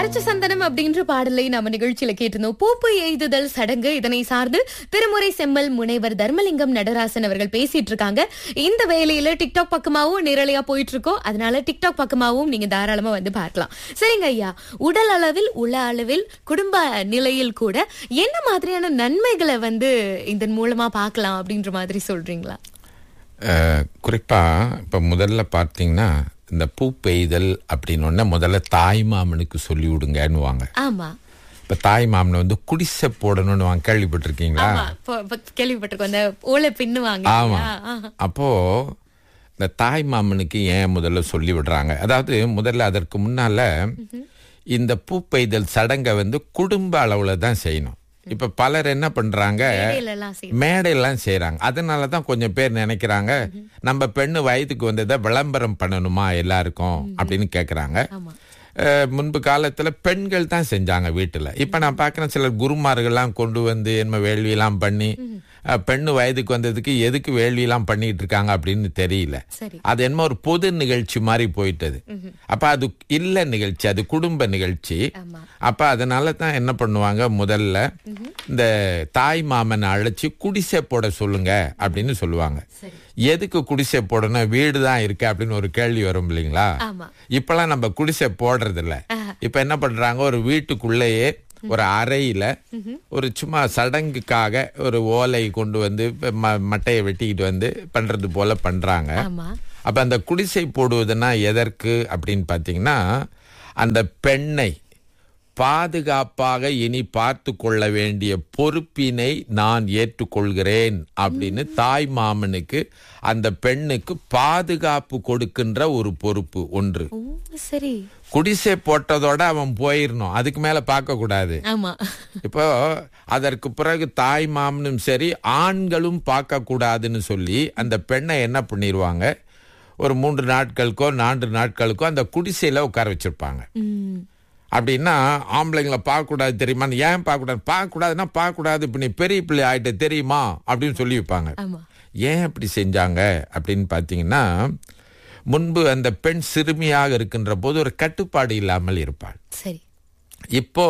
அரைச்ச சந்தனம் அப்படின்ற பாடலை நம்ம நிகழ்ச்சியில கேட்டிருந்தோம் பூப்பு எய்துதல் சடங்கு இதனை சார்ந்து திருமுறை செம்மல் முனைவர் தர்மலிங்கம் நடராசன் அவர்கள் பேசிட்டு இருக்காங்க இந்த வேலையில டிக்டாக் பக்கமாவும் நேரலையா போயிட்டு இருக்கோம் அதனால டிக்டாக் பக்கமாவும் நீங்க தாராளமா வந்து பார்க்கலாம் சரிங்க ஐயா உடல் அளவில் உள அளவில் குடும்ப நிலையில் கூட என்ன மாதிரியான நன்மைகளை வந்து இதன் மூலமா பார்க்கலாம் அப்படின்ற மாதிரி சொல்றீங்களா அஹ், குறிப்பா இப்ப முதல்ல பார்த்தீங்கன்னா இந்த பூ பெய்தல் அப்படின்னு ஒண்ணு முதல்ல தாய் மாமனுக்கு சொல்லி விடுங்கன்னுவாங்க ஆமா இப்ப தாய் மாமனை வந்து குடிசை போடணும்னு வாங்க கேள்விப்பட்டிருக்கீங்களா ஆமா இப்ப- இப்ப கேள்விப்பட்டிருக்கோம் அந்த ஓலை பின்னுவாங்க ஆமா இல்லையா? ஆ. அப்போ இந்த தாய் மாமனுக்கு ஏன் முதல்ல சொல்லி விடுறாங்க அதாவது முதல்ல அதற்கு முன்னால இந்த பூ பெய்தல் சடங்கை வந்து குடும்ப அளவுல தான் செய்யணும் இப்ப பலர் என்ன பண்றாங்க மேடையில எல்லாம் செய்யணும். மேடையெல்லாம் செய்றாங்க அதனால தான் கொஞ்சம் பேர் நினைக்கிறாங்க நம்ம பெண்ணு வயதுக்கு வந்ததை விளம்பரம் பண்ணணுமா எல்லாருக்கும் அப்படின்னு கேக்குறாங்க ஆமா அஹ், முன்பு காலத்துல பெண்கள் தான் செஞ்சாங்க வீட்டுல இப்ப நான் பார்க்கிறேன் சிலர் குருமார்கள்லாம் கொண்டு வந்து என்ன வேள்வியெல்லாம் பண்ணி அஹ், பெண்ணு வயதுக்கு வந்ததுக்கு எதுக்கு வேள்வியெல்லாம் பண்ணிட்டு இருக்காங்க அப்படின்னு தெரியல சரி அது என்னமோ ஒரு பொது நிகழ்ச்சி மாதிரி போயிட்டது அப்ப அது இல்ல நிகழ்ச்சி அது குடும்ப நிகழ்ச்சி ஆமா அப்ப அதனால தான் என்ன பண்ணுவாங்க முதல்ல இந்த தாய் மாமனை அழைச்சி குடிசை போட சொல்லுங்க அப்படின்னு சொல்லுவாங்க சரி எதுக்கு குடிசை போடணும் வீடு தான் இருக்கு அப்படின்னு ஒரு கேள்வி வரும் இல்லைங்களா ஆமா இப்பெல்லாம் நம்ம குடிசை போடுறது இல்ல இப்ப என்ன பண்றாங்க ஒரு வீட்டுக்குள்ளேயே ஒரு அறையில ஒரு சும்மா சடங்குக்காக ஒரு ஓலை கொண்டு வந்து இப்ப ம- மட்டையை வெட்டிக்கிட்டு வந்து பண்றது போல பண்றாங்க ஆமா அப்ப அந்த குடிசை போடுவதுன்னா எதற்கு அப்படின்னு பாத்தீங்கன்னா அந்த பெண்ணை பாதுகாப்பாக இனி பார்த்து கொள்ள வேண்டிய பொறுப்பினை நான் ஏற்றுக்கொள்கிறேன் அப்படின்னு தாய் மாமனுக்கு அந்த பெண்ணுக்கு பாதுகாப்பு கொடுக்கின்ற ஒரு பொறுப்பு ஒன்று ஓ சரி குடிசை போட்டதோட அவன் போயிடணும் அதுக்கு மேல பார்க்க கூடாது ஆமா இப்போ அதற்கு பிறகு தாய் மாமனும் சரி ஆண்களும் பார்க்க கூடாதுன்னு சொல்லி அந்த பெண்ணை என்ன பண்ணிடுவாங்க ஒரு மூன்று நாட்களுக்கோ நான்கு நாட்களுக்கோ அந்த குடிசையில உட்கார வச்சிருப்பாங்க ம் அப்படின்னா ஆம்பளைங்களை பார்க்கக்கூடாது தெரியுமா ஏன் பார்க்கக்கூடாது பார்க்கக்கூடாதுன்னா பார்க்கக்கூடாது இப்போ நீ பெரிய பிள்ளை ஆயிட்ட தெரியுமா அப்படின்னு சொல்லி வைப்பாங்க ஆமா ஏன் அப்படி செஞ்சாங்க அப்படின்னு பார்த்தீங்கன்னா முன்பு அந்த பெண் சிறுமியாக இருக்கின்ற போது ஒரு கட்டுப்பாடு இல்லாமல் இருப்பாள் சரி இப்போ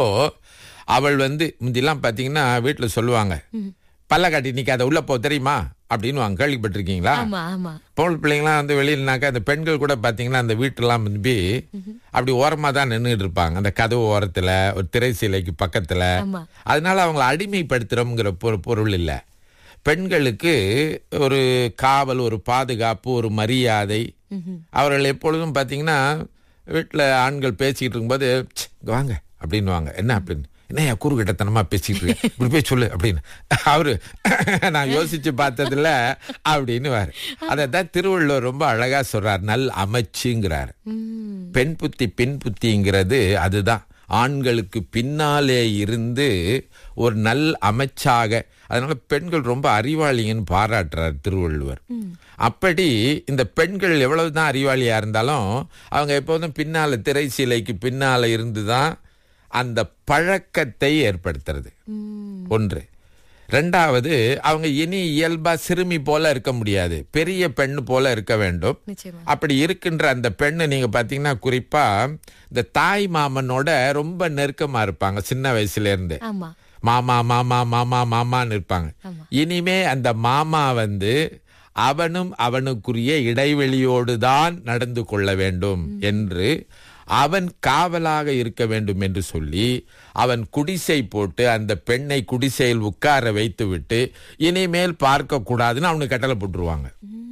அவள் வந்து முந்திலாம் பாத்தீங்கன்னா வீட்டுல சொல்லுவாங்க பல்ல காட்டி நிக்காத உள்ள போ தெரியுமா அப்படின்னு வாங்க கேள்விப்பட்டிருக்கீங்களா ஆமா ஆமா பொம்பளை பிள்ளைங்களாம் வந்து வெளியிலனாக்கா அந்த பெண்கள் கூட பாத்தீங்கன்னா அந்த வீட்டெல்லாம் வந்து அப்படி ஓரமா தான் நின்றுட்டு இருப்பாங்க அந்த கதவு ஓரத்துல ஒரு திரை சீலைக்கு பக்கத்துல ஆமா அதனால அவங்கள அடிமைப்படுத்துறோங்கிற பொரு- பொருள் இல்லை பெண்களுக்கு ஒரு காவல் ஒரு பாதுகாப்பு ஒரு மரியாதை அவர்கள் எப்பொழுதும் பார்த்தீங்கன்னா வீட்டில் ஆண்கள் பேசிக்கிட்டு இருக்கும்போது "ப்ச், இங்க வாங்க அப்படின்னுவாங்க என்ன அப்படின்னு என்னையா கூறுகட்டத்தனமா பேசிட்டு இருக்க இப்படி போய் சொல்லு அப்படின்னு அவரு நான் யோசிச்சு பார்த்ததுல அப்படின்னு அதை தான் திருவள்ளுவர் ரொம்ப அழகா சொல்றார் நல் அமைச்சுங்கிறார் ம் பெண் புத்தி பெண் புத்திங்கிறது அதுதான் ஆண்களுக்கு பின்னாலே இருந்து ஒரு நல் அமைச்சாக அதனால பெண்கள் ரொம்ப அறிவாளிங்கன்னு பாராட்டுறார் திருவள்ளுவர் அப்படி இந்த பெண்கள் எவ்வளவுதான் அறிவாளியா இருந்தாலும் அவங்க எப்போதும் பின்னால திரை சீலைக்கு பின்னால இருந்து தான் அந்த பழக்கத்தை ஏற்படுத்துறது ம் ஒன்று ரெண்டாவது அவங்க இனி இயல்பா சிறுமி போல இருக்க முடியாது பெரிய பெண் போல இருக்க வேண்டும் நிச்சயமா அப்படி இருக்கின்ற அந்த பெண்ணு நீங்க பாத்தீங்கன்னா குறிப்பா இந்த தாய் மாமனோட ரொம்ப நெருக்கமா இருப்பாங்க சின்ன வயசுல இருந்து ஆமா மாமா மாமா மாமா மாமான்னு இருப்பாங்க ஆமா. இனிமே அந்த மாமா வந்து அவனும் அவனுக்குரிய இடைவெளியோடு தான் நடந்து கொள்ள வேண்டும் என்று அவன் காவலாக இருக்க வேண்டும் என்று சொல்லி அவன் குடிசை போட்டு அந்த பெண்ணை குடிசையில் உட்கார வைத்து விட்டு இனிமேல் பார்க்க கூடாதுன்னு அவனுக்கு கட்டளை போட்டுருவாங்க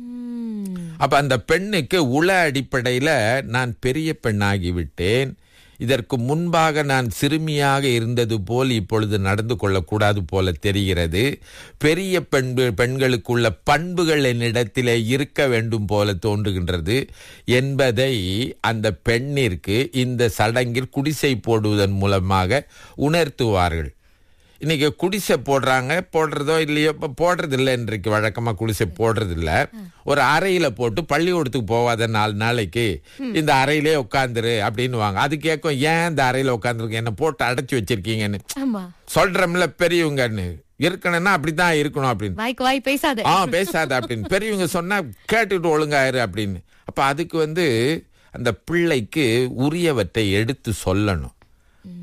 ம் அப்ப அந்த பெண்ணுக்கு உள அடிப்படையில நான் பெரிய பெண்ணாகி விட்டேன் இதற்கு முன்பாக நான் சிறுமியாக இருந்தது போல் இப்பொழுது நடந்து கொள்ளக்கூடாது போல தெரிகிறது பெரிய பெண் பெண்களுக்குள்ள பண்புகள் என்னிடத்திலே இருக்க வேண்டும் போல தோன்றுகின்றது என்பதை அந்த பெண்ணிற்கு இந்த சடங்கில் குடிசை போடுவதன் மூலமாக உணர்த்துவார்கள் இன்னைக்கு குடிசை போடுறாங்க போடுறதோ இல்லையோ இப்ப போடுறது இல்லை இன்றைக்கு வழக்கமா குடிசை போடுறது இல்ல ஒரு அறையில போட்டு பள்ளிக்கூடத்துக்கு போவாத நாலு நாளைக்கு இந்த அறையிலே உட்காந்துரு அப்படின்னு வாங்க அது கேட்கும் ஏன் இந்த அறையில உட்காந்துருக்கு என்ன போட்டு அடைச்சு வச்சிருக்கீங்கன்னு ஆமா சொல்றோம்ல பெரியவங்கன்னு இருக்கணும்னா அப்படித்தான் இருக்கணும் அப்படின்னு வாய்க்கு வாய் பேசாத ஆ பேசாத அப்படின்னு பெரியவங்க சொன்னா கேட்டுட்டு ஒழுங்காயிரு அப்படின்னு அப்ப அதுக்கு வந்து அந்த பிள்ளைக்கு உரியவற்றை எடுத்து சொல்லணும்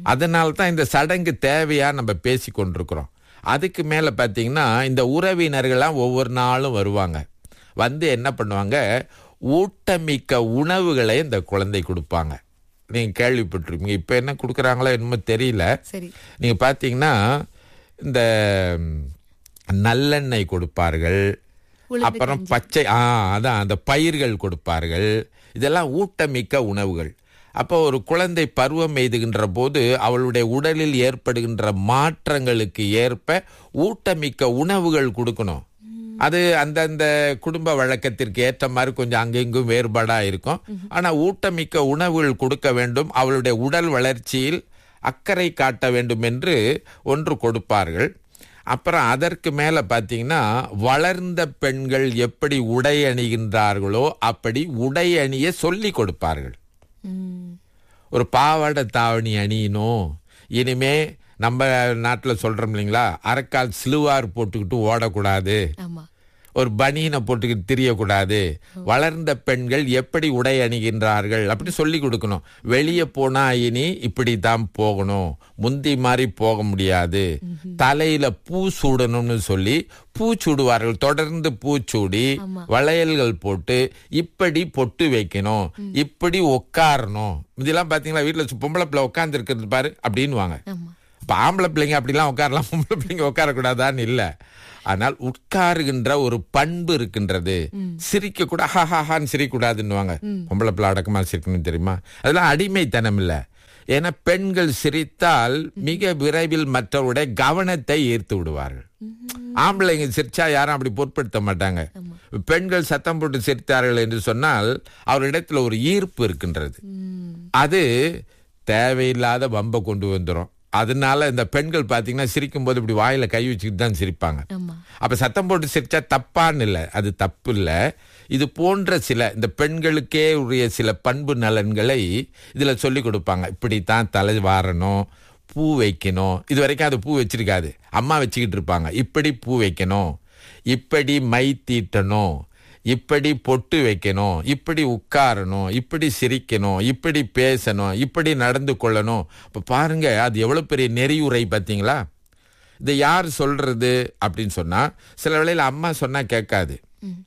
அதனால தான் இந்த சடங்கு தேவையா நம்ம பேசி கொண்டிருக்கிறோம் அதுக்கு மேல பாத்தீங்கன்னா இந்த உறவினர்கள்லாம் ஒவ்வொரு நாளும் வருவாங்க வந்து என்ன பண்ணுவாங்க ஊட்டமிக்க உணவுகளை இந்த குழந்தை கொடுப்பாங்க நீங்க கேள்விப்பட்டிருப்பீங்க இப்ப என்ன கொடுக்குறாங்களோ என்னமோ தெரியல சரி நீங்க பாத்தீங்கன்னா இந்த ம், நல்லெண்ணெய் கொடுப்பார்கள் உளுந்து அப்புறம் பச்சை ஆ அதான் அந்த பயிர்கள் கொடுப்பார்கள் இதெல்லாம் ஊட்டமிக்க உணவுகள் அப்போ ஒரு குழந்தை பருவம் எய்துகின்ற போது அவளுடைய உடலில் ஏற்படுகின்ற மாற்றங்களுக்கு ஏற்ப ஊட்டமிக்க உணவுகள் கொடுக்கணும் அது அந்தந்த குடும்ப வழக்கத்திற்கு ஏற்ற மாதிரி கொஞ்சம் அங்கெங்கும் வேறுபாடா இருக்கும் ஆனா ஊட்டமிக்க உணவுகள் கொடுக்க வேண்டும் அவளுடைய உடல் வளர்ச்சியில் அக்கறை காட்ட வேண்டும் என்று ஒன்று கொடுப்பார்கள் அப்புறம் அதற்கு மேல பாத்தீங்கன்னா வளர்ந்த பெண்கள் எப்படி உடை அணிகின்றார்களோ அப்படி உடை அணிய சொல்லி கொடுப்பார்கள் ம். ஒரு பாவாடை தாவணி அணியணும் இனிமே நம்ம நாட்டில் சொல்றோம் இல்லைங்களா அரைக்கால் சிலுவார் போட்டுக்கிட்டு ஓடக்கூடாது ஆமா ஒரு பனியனை போட்டுக்கிட்டு திரியக்கூடாது வளர்ந்த பெண்கள் எப்படி உடை அணிகின்றார்கள் அப்படி சொல்லி கொடுக்கணும் வெளியே போனா இனி இப்படி தான் போகணும் முந்தி மாதிரி போக முடியாது தலையில பூ சூடணும்னு சொல்லி பூ சூடுவார்கள் தொடர்ந்து பூச்சூடி ஆமா. வளையல்கள் போட்டு இப்படி பொட்டு வைக்கணும் இப்படி உட்காரணும் இதெல்லாம் பாத்தீங்களா வீட்டுல பொம்பளை பிள்ளை உட்கார்ந்து இருக்கிறது பாரு அப்படின்னு வாங்க ஆமா இப்ப ஆம்பளை பிள்ளைங்க அப்படிலாம் உட்காரலாம் பொம்பளை பிள்ளைங்க உட்காரக்கூடாதான்னு இல்ல ஆனால் உட்காருகின்ற ஒரு பண்பு இருக்கின்றது சிரிக்க கூட ஹாஹான்னு சிரிக்கக்கூடாதுன்னுவாங்க பொம்பளை பிள்ளை அடக்கமா சிரிக்கணும் தெரியுமா அதெல்லாம் அடிமைத்தனம் இல்ல ஏன்னா பெண்கள் சிரித்தால் மிக விரைவில் மற்றவருடைய கவனத்தை ஈர்த்து விடுவார்கள் ஆம்பளைங்க சிரிச்சா யாரும் அப்படி பொருட்படுத்த மாட்டாங்க பெண்கள் சத்தம் போட்டு சிரித்தார்கள் என்று சொன்னால் அவரிடத்துல ஒரு ஈர்ப்பு இருக்கின்றது ம். அது தேவையில்லாத வம்பை கொண்டு வந்துரும் அதனால இந்த பெண்கள் பாத்தீங்கன்னா சிரிக்கும் போது இப்படி வாயில கை வச்சுக்கிட்டு தான் சிரிப்பாங்க ஆமா அப்ப சத்தம் போட்டு சிரிச்சா தப்பான்னு இல்லை அது தப்பு இல்லை இது போன்ற சில இந்த பெண்களுக்கே உரிய சில பண்பு நலன்களை இதுல சொல்லி கொடுப்பாங்க இப்படித்தான் தலை வாரணும் பூ வைக்கணும் இது வரைக்கும் அது பூ வச்சிருக்காது அம்மா வச்சுக்கிட்டு இருப்பாங்க இப்படி பூ வைக்கணும் இப்படி மை தீட்டணும் இப்படி பொட்டு வைக்கணும் இப்படி உட்காரணும் இப்படி சிரிக்கணும் இப்படி பேசணும் இப்படி நடந்து கொள்ளணும் இப்ப பாருங்க அது எவ்வளவு பெரிய நெறியுரை பார்த்தீங்களா இதை யார் சொல்றது அப்படின்னு சொன்னா சில வேளையில அம்மா சொன்னா கேட்காது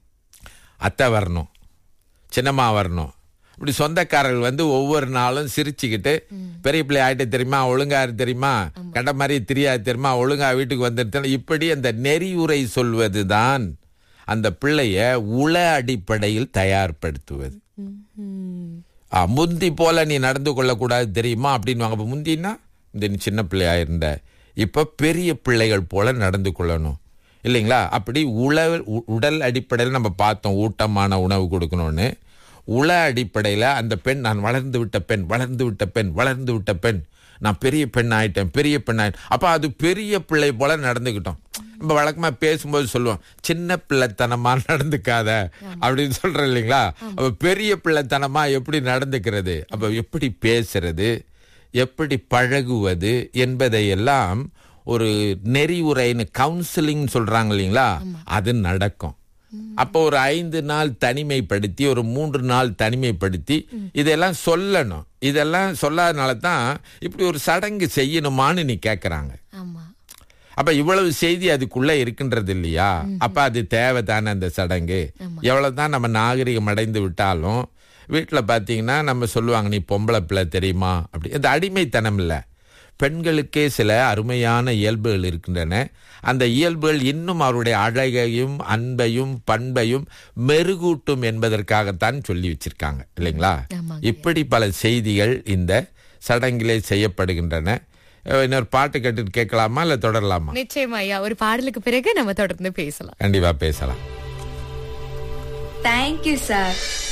அத்தை வரணும் சின்னம்மா வரணும் இப்படி சொந்தக்காரர்கள் வந்து ஒவ்வொரு நாளும் சிரிச்சுக்கிட்டு பெரிய பிள்ளை ஆயிட்டு தெரியுமா ஒழுங்கா இரு தெரியுமா கண்ட மாதிரி தெரியாது தெரியுமா ஒழுங்கா வீட்டுக்கு வந்துருத்தேன் இப்படி அந்த நெறியுரை சொல்வதுதான் அந்த பிள்ளைய உள அடிப்படையில் தயார்படுத்துவது ம். ஆ, முந்தி போல நீ நடந்து கொள்ளக்கூடாது தெரியுமா அப்படின்னு அப்ப முந்தினா இந்த நீ சின்ன பிள்ளையா இருந்த இப்ப பெரிய பிள்ளைகள் போல நடந்து கொள்ளணும் இல்லைங்களா அப்படி உள உ- உடல் அடிப்படையில் நம்ம பார்த்தோம் ஊட்டமான உணவு கொடுக்கணும்னு உள அடிப்படையில் அந்த பெண் நான் வளர்ந்து விட்ட பெண் வளர்ந்து விட்ட பெண் வளர்ந்து விட்ட பெண் நான் பெரிய பெண் ஆயிட்டேன் பெரிய பெண் ஆயிட்டேன் அப்ப அது பெரிய பிள்ளை போல நடந்துக்கிட்டோம் நம்ம வழக்கமா பேசும்போது சொல்லுவோம் சின்ன பிள்ளைத்தனமா நடந்துக்காத அப்படின்னு சொல்றோம் இல்லைங்களா அப்ப பெரிய பிள்ளைத்தனமா எப்படி நடந்துக்கிறது அப்ப எப்படி பேசுறது எப்படி பழகுவது என்பதை எல்லாம் ஒரு நெறிவுரைன்னு கவுன்சிலிங் சொல்றாங்க இல்லைங்களா அது நடக்கும் அப்போ ஒரு ஐந்து நாள் தனிமைப்படுத்தி ஒரு மூன்று நாள் தனிமைப்படுத்தி இதெல்லாம் சொல்லணும் இதெல்லாம் சொல்லாதனால தான் இப்படி ஒரு சடங்கு செய்யணுமான்னு நீ கேட்கறாங்க ஆமா அப்ப இவ்வளவு செய்தி அதுக்குள்ள இருக்கின்றது இல்லையா அப்ப அது தேவைதானே அந்த சடங்கு எவ்வளவுதான் நம்ம நாகரிகம் அடைந்து விட்டாலும் வீட்டுல பாத்தீங்கன்னா நம்ம சொல்லுவாங்க நீ பொம்பளை பிள்ளை தெரியுமா அப்படி இந்த அடிமைத்தனம் இல்ல பெண்களுக்கே சில அருமையான இயல்புகள் இருக்கின்றன அந்த இயல்புகள் இன்னும் அவருடைய அழகையும் அன்பையும் பண்பையும் மெருகூட்டும் என்பதற்காகத்தான் சொல்லி வச்சிருக்காங்க இல்லைங்களா ஆமாங்க. இப்படி பல செய்திகள் இந்த சடங்கிலே செய்யப்படுகின்றன அஹ் இன்னொரு பாட்டு கேட்டுட்டு கேட்கலாமா இல்ல தொடரலாமா நிச்சயமா ஐயா ஒரு பாடலுக்கு பிறகு நம்ம தொடர்ந்து பேசலாம் கண்டிப்பா பேசலாம் தேங்க்யூ சார்